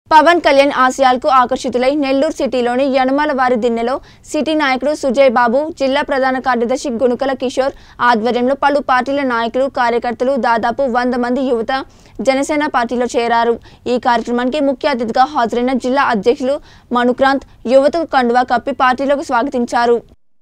పవన్ కళ్యాణ్ ఆశయాలకు ఆకర్షితులై నెల్లూరు సిటీలోని యనమల వారి దిన్నెలో సిటీ నాయకుడు సుజయ్ బాబు జిల్లా ప్రధాన కార్యదర్శి గుణకల కిషోర్ ఆధ్వర్యంలో పలు పార్టీల నాయకులు కార్యకర్తలు దాదాపు వంద మంది యువత జనసేన పార్టీలో చేరారు ఈ కార్యక్రమానికి ముఖ్య అతిథిగా హాజరైన జిల్లా అధ్యక్షులు మనుక్రాంత్ యువతకు కండువా కప్పి పార్టీలోకి స్వాగతించారు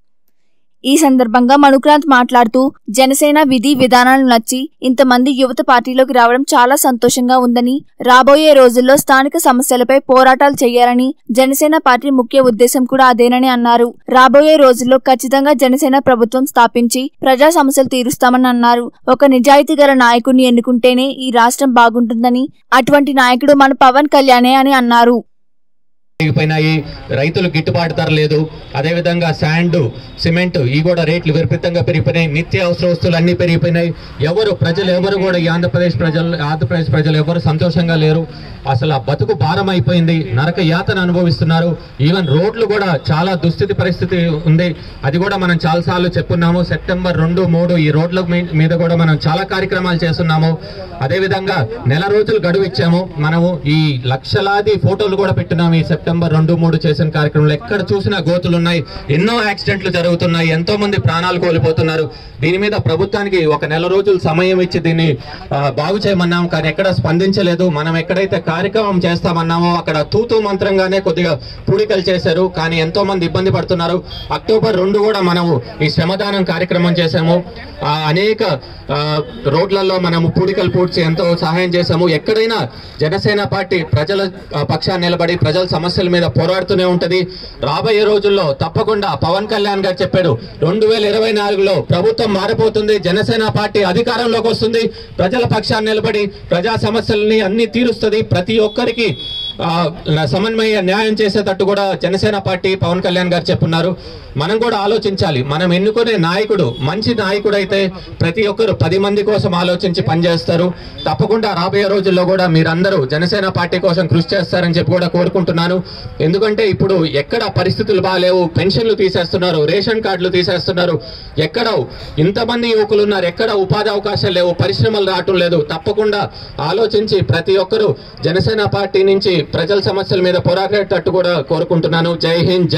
ఈ సందర్భంగా మనుక్రాంత్ మాట్లాడుతూ జనసేన విధి విధానాలు నచ్చి ఇంతమంది యువత పార్టీలోకి రావడం చాలా సంతోషంగా ఉందని రాబోయే రోజుల్లో స్థానిక సమస్యలపై పోరాటాలు చేయాలని జనసేన పార్టీ ముఖ్య ఉద్దేశం కూడా అదేనని అన్నారు రాబోయే రోజుల్లో ఖచ్చితంగా జనసేన ప్రభుత్వం స్థాపించి ప్రజా సమస్యలు తీరుస్తామని అన్నారు ఒక నిజాయితీ గల నాయకుడిని ఎన్నుకుంటేనే ఈ రాష్ట్రం బాగుంటుందని అటువంటి నాయకుడు మన పవన్ కళ్యాణే అని అన్నారు పెరిగిపోయినాయి రైతులు గిట్టుబాటు ధర లేదు అదేవిధంగా శాండ్ సిమెంట్ ఇవి కూడా రేట్లు విపరీతంగా పెరిగిపోయినాయి నిత్య అవసర వస్తువులు అన్నీ పెరిగిపోయినాయి ఎవరు ప్రజలు ఎవరు కూడా ఈ ఆంధ్రప్రదేశ్ ప్రజలు ఆంధ్రప్రదేశ్ ప్రజలు ఎవరు సంతోషంగా లేరు అసలు ఆ బతుకు భారం అయిపోయింది నరక యాతన అనుభవిస్తున్నారు ఈవెన్ రోడ్లు కూడా చాలా దుస్థితి పరిస్థితి ఉంది అది కూడా మనం చాలాసార్లు చెప్పున్నాము సెప్టెంబర్ రెండు మూడు ఈ రోడ్ల మీ- మీద కూడా మనం చాలా కార్యక్రమాలు చేస్తున్నాము అదేవిధంగా నెల రోజులు గడువు ఇచ్చాము మనము ఈ లక్షలాది ఫోటోలు కూడా పెట్టినాము ఈ సెప్టెంబర్ రెండు మూడు చేసిన కార్యక్రమంలో ఎక్కడ చూసినా గోతులు ఉన్నాయి ఎన్నో యాక్సిడెంట్లు జరుగుతున్నాయి ఎంతో మంది ప్రాణాలు కోల్పోతున్నారు దీని మీద ప్రభుత్వానికి ఒక నెల రోజులు సమయం ఇచ్చి దీన్ని ఆ, బాగు చేయమన్నాం కానీ ఎక్కడ స్పందించలేదు మనం ఎక్కడైతే కార్యక్రమం చేస్తామన్నామో అక్కడ తూతూ మంత్రంగానే కొద్దిగా పూడికలు చేశారు కానీ ఎంతో మంది ఇబ్బంది పడుతున్నారు అక్టోబర్ రెండు కూడా మనము ఈ శ్రమదానం కార్యక్రమం చేశాము ఆ, అనేక ఆ, రోడ్లలో మనము పూడికలు పూడ్చి ఎంతో సహాయం చేశాము ఎక్కడైనా జనసేన పార్టీ ప్రజల ఆ, పక్షాన్ని నిలబడి ప్రజల సమస్యల మీద పోరాడుతూనే ఉంటది రాబోయే రోజుల్లో తప్పకుండా పవన్ కళ్యాణ్ గారు చెప్పాడు రెండు వేల ఇరవై నాలుగులో ప్రభుత్వం మారిపోతుంది జనసేన పార్టీ అధికారంలోకి వస్తుంది ప్రజల పక్షాన్ని నిలబడి ప్రజా సమస్యల్ని అన్ని తీరుస్తుంది ప్రతి ఒక్కరికి ఆ, సమన్వయ న్యాయం చేసేటట్టు కూడా జనసేన పార్టీ పవన్ కళ్యాణ్ గారు చెప్పున్నారు మనం కూడా ఆలోచించాలి మనం ఎన్నుకునే నాయకుడు మంచి నాయకుడు అయితే ప్రతి ఒక్కరు పది మంది కోసం ఆలోచించి పనిచేస్తారు తప్పకుండా రాబోయే రోజుల్లో కూడా మీరందరూ జనసేన పార్టీ కోసం కృషి చేస్తారని చెప్పి కూడా కోరుకుంటున్నాను ఎందుకంటే ఇప్పుడు ఎక్కడ పరిస్థితులు బాగాలేవు పెన్షన్లు తీసేస్తున్నారు రేషన్ కార్డులు తీసేస్తున్నారు ఎక్కడ ఇంతమంది యువకులు ఉన్నారు ఎక్కడ ఉపాధి అవకాశాలు లేవు పరిశ్రమలు రావటం లేదు తప్పకుండా ఆలోచించి ప్రతి ఒక్కరూ జనసేన పార్టీ నుంచి ప్రజల సమస్యల మీద పోరాడేటట్టు కూడా కోరుకుంటున్నాను జై హింద్ జై